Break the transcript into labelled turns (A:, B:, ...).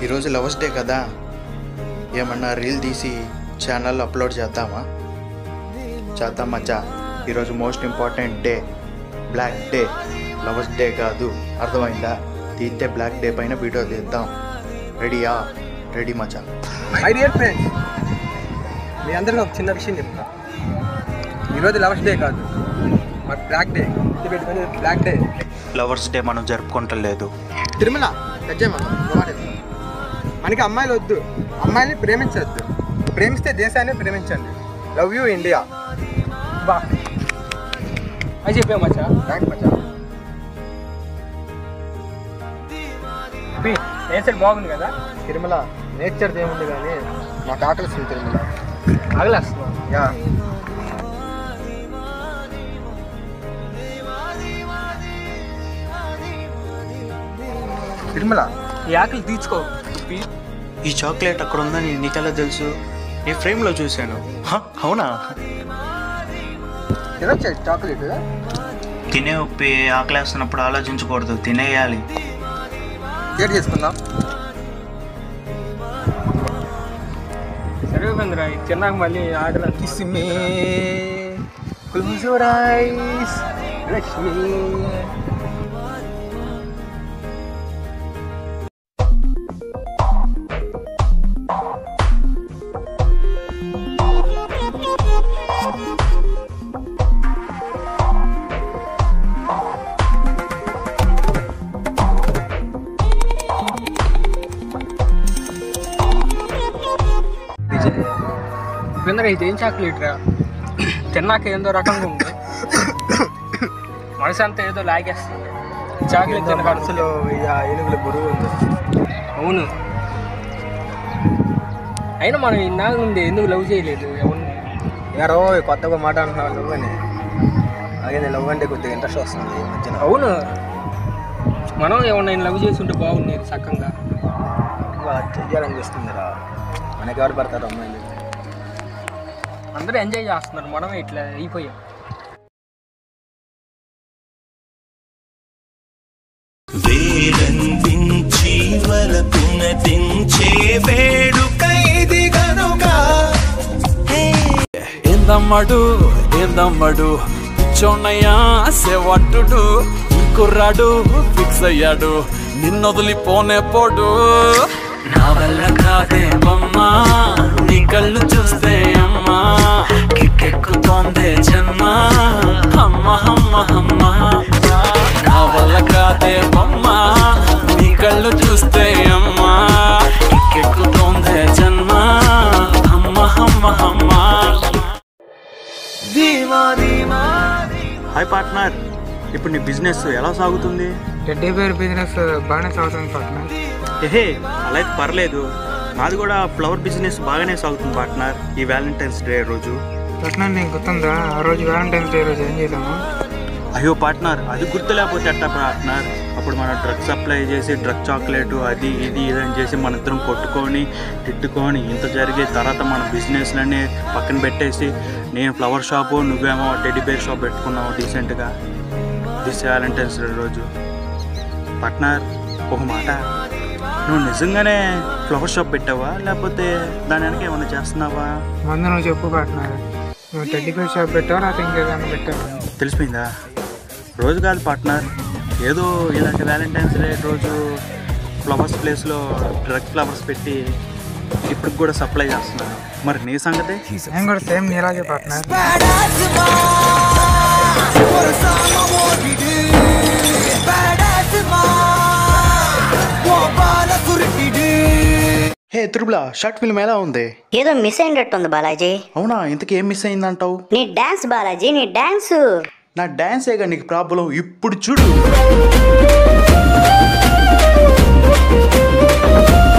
A: ఈరోజు lovers day కదా ఏమన్నా రీల్ తీసి ఛానల్ అప్లోడ్ చేద్దామా చేద్దాం మచ్చా ఈరోజు most important day black day lovers day కాదు అర్థమైందా తీస్తే బ్లాక్ డే పైన వీడియో తీద్దాం రెడీయా రెడీ మచ్చా
B: మై డియర్ ఫ్రెండ్స్ మీ అందరికీ ఒక చిన్న విషయం చెప్తా ఈరోజు లవర్స్ డే కాదు మాకు బ్లాక్ డే ఇది పెట్టుకొని బ్లాక్ డే
A: లవర్స్ డే మనం జరుపుకుంటలేదు
B: తిరుమల గజ్జేమల్ల మనకి అమ్మాయిలు వద్దు అమ్మాయిని ప్రేమించవద్దు ప్రేమిస్తే దేశాన్ని ప్రేమించండి లవ్ యూ ఇండియా బా అది చెప్పా మచ్చా థ్యాంక్స్ మచ్చా నేచర్ బాగుంది కదా తిరుమల నేచర్ ఏముంది కానీ మాకు ఆకలిస్తుంది తిరుమల ఆకలిస్తున్నా యా తిరుమల
C: ఈ ఆకలి తీర్చుకో
A: ఈ చాక్లెట్ అక్కడ ఉందని నీకెలా తెలుసు నీ ఫ్రేమ్లో చూశాను హ, అవునా
B: తినొచ్చా చాక్లెట్
A: తినే ఉప్పి ఆకలేస్తున్నప్పుడు ఆలోచించకూడదు తినేయాలి
B: షేర్ చేసుకుందాం
C: సరిపోయిందిరా ఇది తిన్నాక మళ్ళీ ఆకలి
B: kiss me close your eyes Lakshmi
C: Upendra ఇది ఏం చాక్లెట్ రా తిన్నాక ఏందో రకంగా ఉంది మనసు అంతా ఏదో లాగేస్తుంది చాక్లెట్ తినక
B: మనసులో ఇక ఏనుగుల గురువు ఉంది
C: అవును అయినా మనం ఇన్నాళ్ళ నుండి ఎందుకు లవ్ చేయలేదు ఎవరిని
B: యారో కొత్తగా మాట అంటున్నావు లవ్ అని అలాగే లవ్ అంటే కొద్దిగా ఇంట్రెస్ట్ వస్తుంది ఈ మధ్యన
C: అవును మనం ఎవరినైనా లవ్ చేసి ఉంటే బాగుండేది చక్కగా
B: ఇంకా చెయ్యాలనిపిస్తుందిరా మనకెవరు పడతారు అమ్మాయిలు
C: అందరూ ఎంజాయ్ చేస్తున్నారు మనమే ఇట్లా అయిపోయాం
D: వేలందించి వలపునదించే వేడుక ఇది గనుక
E: ఏందమ్మడు ఏందమ్మడు పిచ్చోన్నయ్యా సేవట్టుడు ఈ కుర్రాడు ఫిక్స్ అయ్యాడు నిన్నొదిలిపోనే పోడు నా వల్ల కాదే బొమ్మా నీ కళ్ళు చూస్తే అమ్మా కిక్కెక్కుతోందే జన్మ అమ్మ అమ్మ అమ్మ నా వల్ల కాదే బొమ్మా నీ కళ్ళు చూస్తే అమ్మా కిక్కెక్కుతోందే జన్మ అమ్మ అమ్మ అమ్మ
D: ధీమా ధీమా
A: హాయ్ పార్ట్నర్ ఇప్పుడు నీ బిజినెస్ ఎలా సాగుతుంది
C: టెడ్డీ బేర్ బిజినెస్ బాగానే సాగుతుంది పట్ల
A: ఏహే అలా అయితే పర్లేదు నాది కూడా ఫ్లవర్ బిజినెస్ బాగానే సాగుతుంది పార్ట్నర్ ఈ వ్యాలంటైన్స్ డే రోజు
C: పట్ల నీకు గుర్తుందా ఆ రోజు వ్యాలంటైన్స్ డే రోజు ఏం చేసాము
A: అయ్యో పార్ట్నర్ అది గుర్తు లేకపోతే ఎట్టా పార్ట్నర్ అప్పుడు మనం డ్రగ్ సప్లై చేసి డ్రగ్ చాక్లెట్ అది ఇది ఇది అని చేసి మన ఇద్దరం కొట్టుకొని తిట్టుకొని ఇంత జరిగే తర్వాత మన బిజినెస్లన్నీ పక్కన పెట్టేసి నేను ఫ్లవర్ షాపు నువ్వేమో టెడ్డీ బేర్ షాప్ పెట్టుకున్నావు డీసెంట్గా దిస్ వ్యాలంటైన్స్ డే రోజు పార్ట్నర్ ఒక మాట నువ్వు నిజంగానే ఫ్లవర్ షాప్ పెట్టావా లేకపోతే దాని వెనక ఏమైనా చేస్తున్నావా
C: ముందు నువ్వు చెప్పు పార్ట్నర్ నువ్వు టెడ్డీ బేర్ షాప్ పెట్టావా లేకపోతే ఇంకేదైనా పెట్టావా
A: తెలిసిపోయిందా రోజు కాదు పార్ట్నర్ ఏదో ఇలాంటి వ్యాలంటైన్స్ డే రోజు ఫ్లవర్స్ ప్లేస్లో డ్రగ్ ఫ్లవర్స్ పెట్టి ఇప్పుడు కూడా సప్లై చేస్తున్నాను మరి నీ సంగతి
C: నేను కూడా సేమ్ నీలాగే పార్ట్నర్
A: హే త్రిపుల షార్ట్ ఫిల్మ్ ఎలా ఉంది
F: ఏదో మిస్ అయినట్టుంది బాలాజీ
A: అవునా ఇంతకీ ఏం మిస్ అయిందంటావు
F: నీ డాన్స్ బాలాజీ నీ డాన్స్
A: నా డ్యాన్సేగా నీకు ప్రాబ్లం ఇప్పుడు చూడు